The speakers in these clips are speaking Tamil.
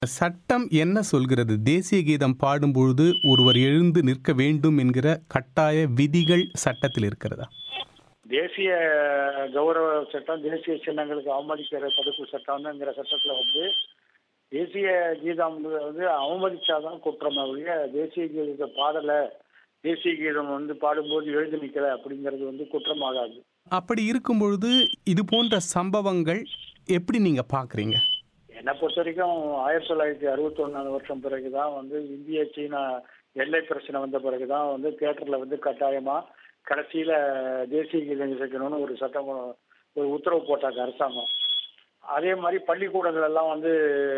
சட்டம் என்ன சொல்கிறது தேசிய கீதம் பாடும்பொழுது ஒருவர் எழுந்து நிற்க வேண்டும் என்கிற கட்டாய விதிகள் சட்டத்தில் இருக்கிறதா தேசிய கௌரவ சட்டம் தேசிய சின்னங்களுக்கு அவமதிக்கிற தடுப்பு சட்டம்ங்கிற சட்டத்துல வந்து தேசிய கீதம் வந்து அவமதிச்சாதான் குற்றம் ஒழிய தேசிய கீதத்தை பாடல தேசிய கீதம் வந்து பாடும்போது எழுதி நிக்கல அப்படிங்கிறது வந்து குற்றமாகாது அப்படி இருக்கும் பொழுது இது போன்ற சம்பவங்கள் எப்படி நீங்க பாக்குறீங்க என்னை பொறுத்த வரைக்கும் ஆயிரத்தி தொள்ளாயிரத்தி அறுபத்தி ஒன்னாவது வருஷம் பிறகுதான் வந்து இந்திய சீனா எல்லை பிரச்சனை வந்த பிறகுதான் வந்து தியேட்டர்ல வந்து கட்டாயமா கடைசியில தேசிய கீதம் இசைக்கணும்னு ஒரு சட்டம் ஒரு உத்தரவு போட்டாங்க அரசாங்கம் அதே மாதிரி பள்ளிக்கூடங்கள் எல்லாம் வந்து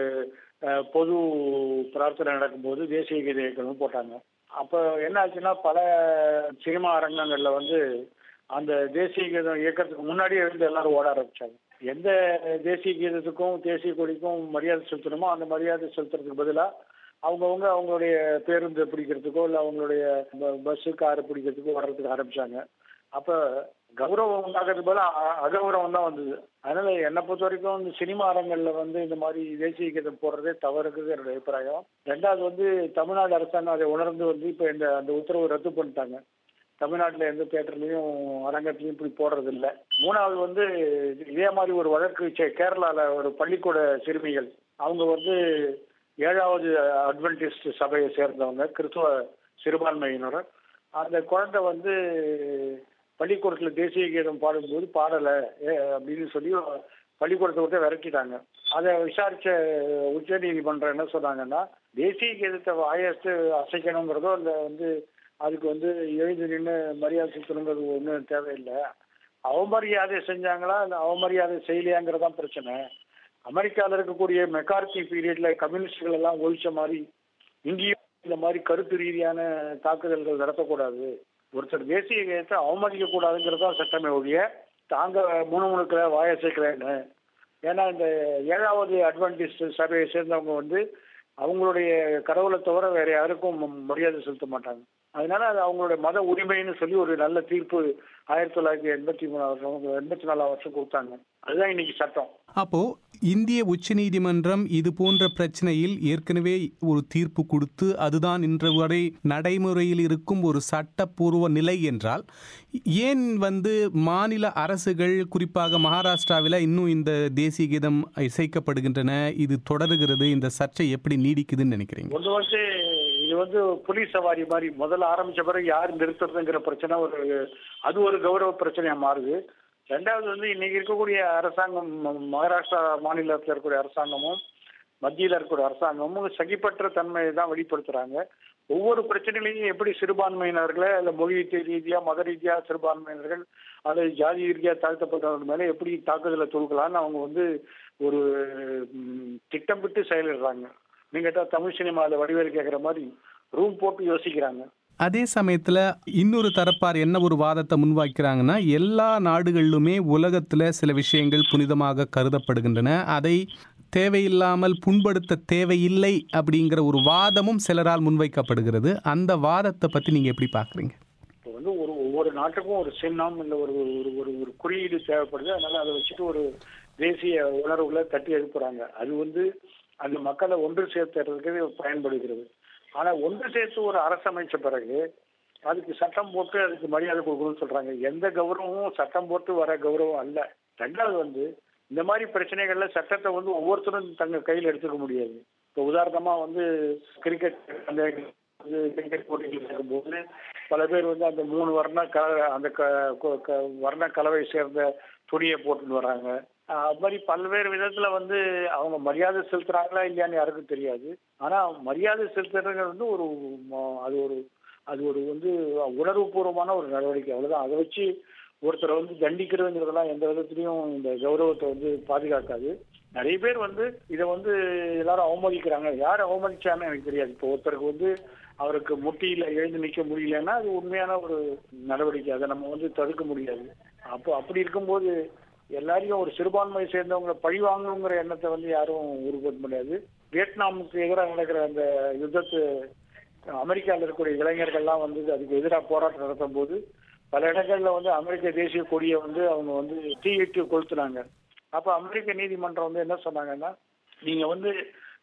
அஹ், பொது பிரார்த்தனை நடக்கும்போது தேசிய கீதம் இயக்கணும் போட்டாங்க அப்போ என்ன ஆச்சுன்னா பல சினிமா அரங்கங்கள்ல வந்து அந்த தேசிய கீதம் இயக்கத்துக்கு முன்னாடியே இருந்து எல்லாரும் ஓட ஆரம்பிச்சாங்க எந்த தேசிய கீதத்துக்கும் தேசிய கொடிக்கும் மரியாதை செலுத்தணுமோ அந்த மரியாதை செலுத்துறதுக்கு பதிலா அவங்கவுங்க அவங்களுடைய பேருந்து பிடிக்கிறதுக்கோ இல்லை அவங்களுடைய ப- பஸ்ஸு காரு பிடிக்கிறதுக்கோ வர்றதுக்கு ஆரம்பிச்சாங்க அப்ப கௌரவம் உண்டாகிறதுக்கு பதிலா அ- அகௌரவம் தான் வந்தது அதனால என்னை பொறுத்த வரைக்கும் இந்த சினிமா அரங்கல்ல வந்து இந்த மாதிரி தேசிய கீதம் போடுறதே தவறுக்குது என்னோட அபிப்பிராயம் ரெண்டாவது வந்து தமிழ்நாடு அரசாங்கம் அதை உணர்ந்து வந்து இப்ப இந்த அந்த உத்தரவு ரத்து பண்ணிட்டாங்க தமிழ்நாட்டுல எந்த தியேட்டர்லயும் அரங்கத்திலயும் இப்படி போடுறது இல்ல மூணாவது வந்து இதே மாதிரி ஒரு வழக்கு சே- கேரளால ஒரு பள்ளிக்கூட சிறுமிகள் அவங்க வந்து ஏழாவது அட்வென்டிஸ்ட் சபையை சேர்ந்தவங்க கிறிஸ்துவ சிறுபான்மையினர் அந்த குழந்தை வந்து பள்ளிக்கூடத்துல தேசிய கீதம் பாடும்போது பாடல ஏ, அப்படின்னு சொல்லி பள்ளிக்கூடத்தை விட்டு விரட்டிட்டாங்க அதை விசாரிச்ச உச்ச நீதிமன்றம் என்ன சொன்னாங்கன்னா தேசிய கீதத்தை வாயத்து அசைக்கணுங்கிறதோ இல்லை வந்து அதுக்கு வந்து எழுதி நின்று மரியாதை செலுத்தணுங்கிறது ஒன்றும் தேவையில்லை அவமரியாதை செஞ்சாங்களா இல்லை அவமரியாதை செய்யலையாங்கிறதான் பிரச்சனை அமெரிக்காவில் இருக்கக்கூடிய மெக்கார்த்தி பீரியட்ல கம்யூனிஸ்டுகள் எல்லாம் ஒழிச்ச மாதிரி இங்கேயும் இந்த மாதிரி கருத்து ரீதியான தாக்குதல்கள் நடத்தக்கூடாது ஒருத்தர் தேசிய கீதத்தை அவமதிக்க கூடாதுங்கிறது தான் சட்டமே ஒழிய தாங்க முணுமுணுக்கிற வாய சேர்க்கிறேன்னு ஏன்னா இந்த ஏழாவது அட்வான்டேஜ் சபையை சேர்ந்தவங்க வந்து அவங்களுடைய கடவுளை தவிர வேற யாருக்கும் ம- மரியாதை செலுத்த மாட்டாங்க அதனால அது அவங்களுடைய மத உரிமைன்னு சொல்லி ஒரு நல்ல தீர்ப்பு ஆயிரத்தி தொள்ளாயிரத்தி எண்பத்தி மூணாவது வருஷம் எண்பத்தி நாலாம் வருஷம் கொடுத்தாங்க அதுதான் இன்னைக்கு சட்டம் அப்போ இந்திய உச்சநீதிமன்றம் இது போன்ற பிரச்சனையில் ஏற்கனவே ஒரு தீர்ப்பு கொடுத்து அதுதான் இன்று வரை நடைமுறையில் இருக்கும் ஒரு சட்டப்பூர்வ நிலை என்றால் ஏன் வந்து மாநில அரசுகள் குறிப்பாக மகாராஷ்டிராவில் இன்னும் இந்த தேசிய கீதம் இசைக்கப்படுகின்றன இது தொடருகிறது இந்த சர்ச்சை எப்படி நீடிக்குதுன்னு நினைக்கிறீங்க ஒன்று வந்து இது வந்து புலி சவாரி மாதிரி முதல்ல ஆரம்பிச்ச பிறகு யார் நிறுத்துறதுங்கிற பிரச்சனை ஒரு அது ஒரு கௌரவ பிரச்சனையா மாறுது ரெண்டாவது வந்து இன்னைக்கு இருக்கக்கூடிய அரசாங்கம் ம- மகாராஷ்டிரா மாநிலத்தில் இருக்கக்கூடிய அரசாங்கமும் மத்தியில் இருக்கக்கூடிய அரசாங்கமும் சகிப்பற்ற தன்மையை தான் வெளிப்படுத்துறாங்க ஒவ்வொரு பிரச்சனையிலையும் எப்படி சிறுபான்மையினர்களை இல்லை மொழி ரீதியா மத ரீதியா சிறுபான்மையினர்கள் அல்லது ஜாதி ரீதியா தாழ்த்தப்பட்டவர்கள் மேல எப்படி தாக்குதலை தொடுக்கலாம்னு அவங்க வந்து ஒரு ம், திட்டமிட்டு செயலிடுறாங்க நீங்க கேட்டா தமிழ் சினிமாவில் வடிவேல் கேட்குற மாதிரி ரூம் போட்டு யோசிக்கிறாங்க அதே சமயத்தில் இன்னொரு தரப்பார் என்ன ஒரு வாதத்தை முன்வைக்கிறாங்கன்னா எல்லா நாடுகளிலுமே உலகத்தில் சில விஷயங்கள் புனிதமாக கருதப்படுகின்றன அதை தேவையில்லாமல் புண்படுத்த தேவையில்லை அப்படிங்கிற ஒரு வாதமும் சிலரால் முன்வைக்கப்படுகிறது அந்த வாதத்தை பற்றி நீங்கள் எப்படி பார்க்குறீங்க இப்போ வந்து ஒரு ஒவ்வொரு நாட்டுக்கும் ஒரு சின்னம் இல்லை ஒரு ஒரு ஒரு ஒரு குறியீடு தேவைப்படுது அதனால அதை வச்சுட்டு ஒரு தேசிய உணர்வுகளை தட்டி எழுப்புறாங்க அது வந்து அந்த மக்களை ஒன்று சேர்த்துறதுக்கு பயன்படுகிறது ஆனா ஒன்று சேர்த்து ஒரு அரசமைச்ச பிறகு அதுக்கு சட்டம் போட்டு அதுக்கு மரியாதை கொடுக்கணும்னு சொல்றாங்க எந்த கௌரவமும் சட்டம் போட்டு வர கௌரவம் அல்ல ரெண்டாவது வந்து இந்த மாதிரி பிரச்சனைகள்ல சட்டத்தை வந்து ஒவ்வொருத்தரும் தங்க கையில் எடுத்துக்க முடியாது இப்போ உதாரணமா வந்து கிரிக்கெட் அந்த வந்து கிரிக்கெட் போட்டிகள் நடக்கும்போது பல பேர் வந்து அந்த மூணு வர்ண க அந்த க க- க- வர்ண கலவை சேர்ந்த துணியை போட்டுட்டு வர்றாங்க ஆஹ் அது மாதிரி பல்வேறு விதத்துல வந்து அவங்க மரியாதை செலுத்துறாங்களா இல்லையான்னு யாருக்கும் தெரியாது ஆனா மரியாதை செலுத்துறது வந்து ஒரு ம- அது ஒரு அது ஒரு வந்து உணர்வுபூர்வமான ஒரு நடவடிக்கை அவ்வளவுதான் அதை வச்சு ஒருத்தரை வந்து தண்டிக்கிறதுங்கிறதெல்லாம் எந்த விதத்துலயும் இந்த கௌரவத்தை வந்து பாதுகாக்காது நிறைய பேர் வந்து இதை வந்து எல்லாரும் அவமதிக்கிறாங்க யார் அவமதிச்சான்னு எனக்கு தெரியாது இப்போ ஒருத்தருக்கு வந்து அவருக்கு முட்டியில எழுந்து நிக்க முடியலன்னா அது உண்மையான ஒரு நடவடிக்கை அதை நம்ம வந்து தடுக்க முடியாது அப்போ அப்படி இருக்கும்போது எல்லாரையும் ஒரு சிறுபான்மையை சேர்ந்தவங்களை பழி வாங்கணுங்கிற எண்ணத்தை வந்து யாரும் உருவாக்க முடியாது வியட்நாமுக்கு எதிராக நடக்கிற அந்த யுத்தத்து அமெரிக்காவில் இருக்கக்கூடிய இளைஞர்கள்லாம் வந்து அதுக்கு எதிராக போராட்டம் நடத்தும் போது பல இடங்கள்ல வந்து அமெரிக்க தேசிய கொடியை வந்து அவங்க வந்து தீயிட்டு கொளுத்துனாங்க அப்ப அமெரிக்க நீதிமன்றம் வந்து என்ன சொன்னாங்கன்னா நீங்க வந்து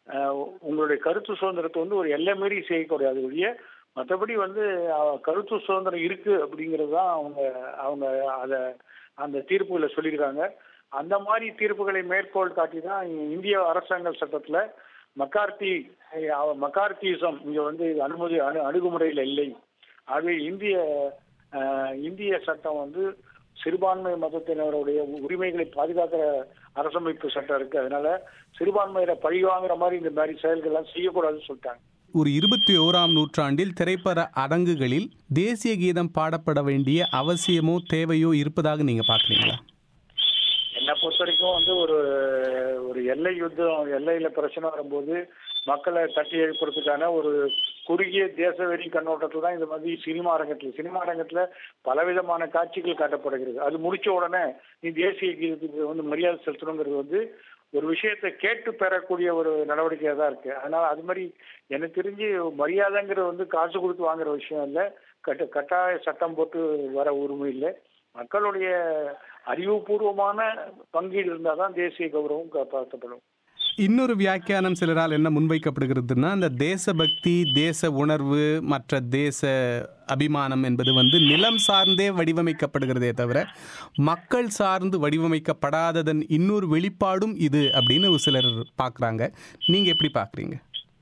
அஹ், உங்களுடைய கருத்து சுதந்திரத்தை வந்து ஒரு எல்லை மீறி செய்யக்கூடாது ஒழிய மற்றபடி வந்து அஹ், கருத்து சுதந்திரம் இருக்கு அப்படிங்கிறது தான் அவங்க அவங்க அதை அந்த தீர்ப்புகளை சொல்லியிருக்காங்க அந்த மாதிரி தீர்ப்புகளை மேற்கோள் காட்டி தான் இந்திய அரசாங்க சட்டத்துல மக்கார்த்தி அஹ், மக்கார்த்திசம் இங்க வந்து இது அனுமதி அணு அணுகுமுறையில் இல்லை ஆகவே இந்திய அஹ், இந்திய சட்டம் வந்து சிறுபான்மை மதத்தினருடைய உரிமைகளை பாதுகாக்கிற அரசமைப்பு சட்டம் இருக்கு அதனால சிறுபான்மையில பழி வாங்குற மாதிரி இந்த மாதிரி செயல்கள்லாம் செய்யக்கூடாதுன்னு சொல்லிட்டாங்க ஒரு இருபத்தி ஓராம் நூற்றாண்டில் திரைப்பட அரங்குகளில் தேசிய கீதம் பாடப்பட வேண்டிய அவசியமோ தேவையோ இருப்பதாக நீங்க பார்க்குறீங்களா என்னை பொறுத்த வரைக்கும் வந்து ஒரு ஒரு எல்லை யுத்தம் எல்லையில பிரச்சனை வரும்போது மக்களை தட்டி எழுப்புறதுக்கான ஒரு குறுகிய தேசவெறி கண்ணோட்டத்தில் தான் இந்த மாதிரி சினிமா அரங்கத்தில் சினிமா அரங்கத்தில் பலவிதமான காட்சிகள் காட்டப்படுகிறது அது முடிச்ச உடனே நீ தேசிய கீதத்துக்கு வந்து மரியாதை செலுத்தணுங்கிறது வந்து ஒரு விஷயத்தை கேட்டு பெறக்கூடிய ஒரு நடவடிக்கையாக தான் இருக்கு அதனால அது மாதிரி எனக்கு தெரிஞ்சு மரியாதைங்கிறது வந்து காசு கொடுத்து வாங்குற விஷயம் இல்லை கட்ட கட்டாய சட்டம் போட்டு வர உரிமை இல்லை மக்களுடைய அறிவுபூர்வமான பங்கீடு இருந்தால் தான் தேசிய கௌரவம் காப்பாற்றப்படும் இன்னொரு வியாக்கியானம் சிலரால் என்ன முன்வைக்கப்படுகிறதுனா இந்த தேசபக்தி தேச உணர்வு மற்ற தேச அபிமானம் என்பது வந்து நிலம் சார்ந்தே வடிவமைக்கப்படுகிறதே தவிர மக்கள் சார்ந்து வடிவமைக்கப்படாததன் இன்னொரு வெளிப்பாடும் இது அப்படின்னு ஒரு சிலர் பார்க்குறாங்க நீங்க எப்படி பார்க்குறீங்க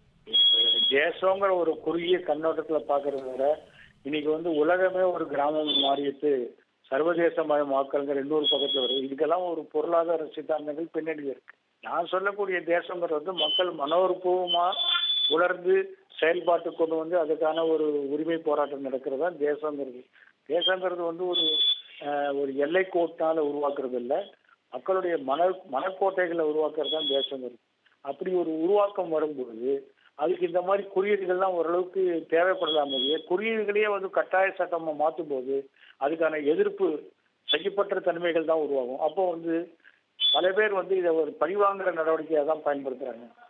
தேசங்கிற ஒரு குறுகிய கண்ணோட்டத்துல பாக்குறத விட இன்னைக்கு வந்து உலகமே ஒரு கிராமம் மாறிட்டு சர்வதேசமயமாக்கல்ங்கிற இன்னொரு பக்கத்துல வருது இதுக்கெல்லாம் ஒரு பொருளாதார சித்தாந்தங்கள் பின்னணி இருக்கு நான் சொல்லக்கூடிய தேசங்கிறது வந்து மக்கள் மனோற்பூர்வமா உணர்ந்து செயல்பாட்டு கொண்டு வந்து அதுக்கான ஒரு உரிமை போராட்டம் நடக்கிறது தான் தேசங்கிறது தேசங்கிறது வந்து ஒரு அஹ், ஒரு எல்லை கோட்டால உருவாக்குறது இல்ல மக்களுடைய மன மனக்கோட்டைகளை உருவாக்குறது தான் தேசங்கிறது அப்படி ஒரு உருவாக்கம் வரும்பொழுது அதுக்கு இந்த மாதிரி குறியீடுகள்லாம் ஓரளவுக்கு தேவைப்படலாம் குறியீடுகளையே வந்து கட்டாய சட்டமா மாற்றும் போது அதுக்கான எதிர்ப்பு செய்யப்பட்ட தன்மைகள் தான் உருவாகும் அப்போ வந்து பல பேர் வந்து இதை ஒரு பழிவாங்குற நடவடிக்கையாக தான் பயன்படுத்துறாங்க